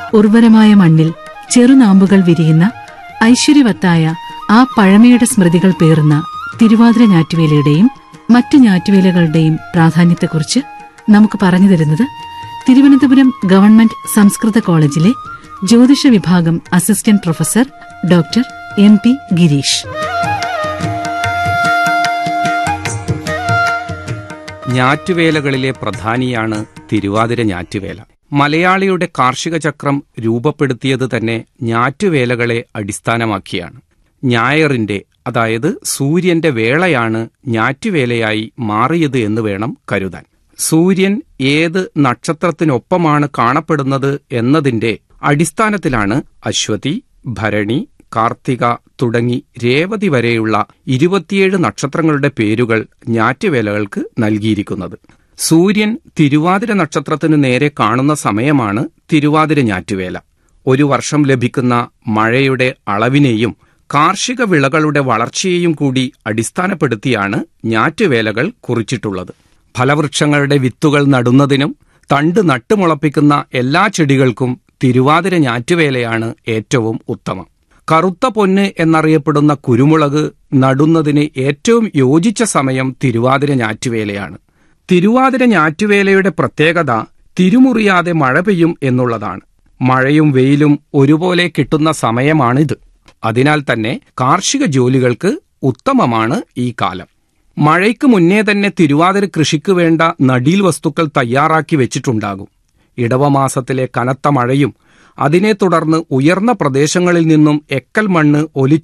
ഉർവരമായ മണ്ണിൽ ചെറുനാമ്പുകൾ വിരിയുന്ന ഐശ്വര്യവത്തായ ആ പഴമയുടെ സ്മൃതികൾ പേറുന്ന തിരുവാതിര ഞാറ്റുവേലയുടെയും മറ്റു ഞാറ്റുവേലകളുടെയും പ്രാധാന്യത്തെക്കുറിച്ച് നമുക്ക് പറഞ്ഞു തരുന്നത് തിരുവനന്തപുരം ഗവൺമെന്റ് സംസ്കൃത കോളേജിലെ ജ്യോതിഷ വിഭാഗം assistant professor doctor M P Girish ഞാറ്റുവേലകളിലെ പ്രധാനിയാണ് തിരുവാതിര ഞാറ്റുവേല മലയാളിയുടെ കാർഷിക ചക്രം രൂപപ്പെടുത്തിയത് തന്നെ ഞാറ്റുവേലകളെ അടിസ്ഥാനമാക്കിയാണ് ഞായറിന്റെ അതായത് സൂര്യന്റെ വേളയാണ് ഞാറ്റുവേലയായി മാറിയത് എന്ന് വേണം കരുതാൻ സൂര്യൻ ഏത് നക്ഷത്രത്തിനൊപ്പമാണ് കാണപ്പെടുന്നത് എന്നതിന്റെ അടിസ്ഥാനത്തിലാണ് അശ്വതി ഭരണി കാർത്തിക തുടങ്ങി രേവതി വരെയുള്ള ഇരുപത്തിയേഴ് നക്ഷത്രങ്ങളുടെ പേരുകൾ ഞാറ്റുവേലകൾക്ക് നൽകിയിരിക്കുന്നത് സൂര്യൻ തിരുവാതിര നക്ഷത്രത്തിനു നേരെ കാണുന്ന സമയമാണ് തിരുവാതിര ഞാറ്റുവേല ഒരു വർഷം ലഭിക്കുന്ന മഴയുടെ അളവിനെയും കാർഷിക വിളകളുടെ വളർച്ചയെയും കൂടി അടിസ്ഥാനപ്പെടുത്തിയാണ് ഞാറ്റുവേലകൾ കുറിച്ചിട്ടുള്ളത് ഫലവൃക്ഷങ്ങളുടെ വിത്തുകൾ നടുന്നതിനും തണ്ട് നട്ടുമുളപ്പിക്കുന്ന എല്ലാ ചെടികൾക്കും തിരുവാതിര ഞാറ്റുവേലയാണ് ഏറ്റവും ഉത്തമം കറുത്ത പൊന്ന് എന്നറിയപ്പെടുന്ന കുരുമുളക് നടുന്നതിന് ഏറ്റവും യോജിച്ച സമയം തിരുവാതിര ഞാറ്റുവേലയാണ് തിരുവാതിര ഞാറ്റുവേലയുടെ പ്രത്യേകത തിരുമുറിയാതെ മഴ പെയ്യും എന്നുള്ളതാണ് മഴയും വെയിലും ഒരുപോലെ കിട്ടുന്ന സമയമാണിത് അതിനാൽ തന്നെ കാർഷിക ജോലികൾക്ക് ഉത്തമമാണ് ഈ കാലം മഴയ്ക്ക് മുന്നേ തന്നെ തിരുവാതിര കൃഷിക്ക് വേണ്ട നടീൽ വസ്തുക്കൾ തയ്യാറാക്കി വെച്ചിട്ടുണ്ടാകും ഇടവമാസത്തിലെ കനത്ത മഴയും അതിനെ തുടർന്ന് ഉയർന്ന പ്രദേശങ്ങളിൽ നിന്നും എക്കൽ മണ്ണ് ഒലിച്ചു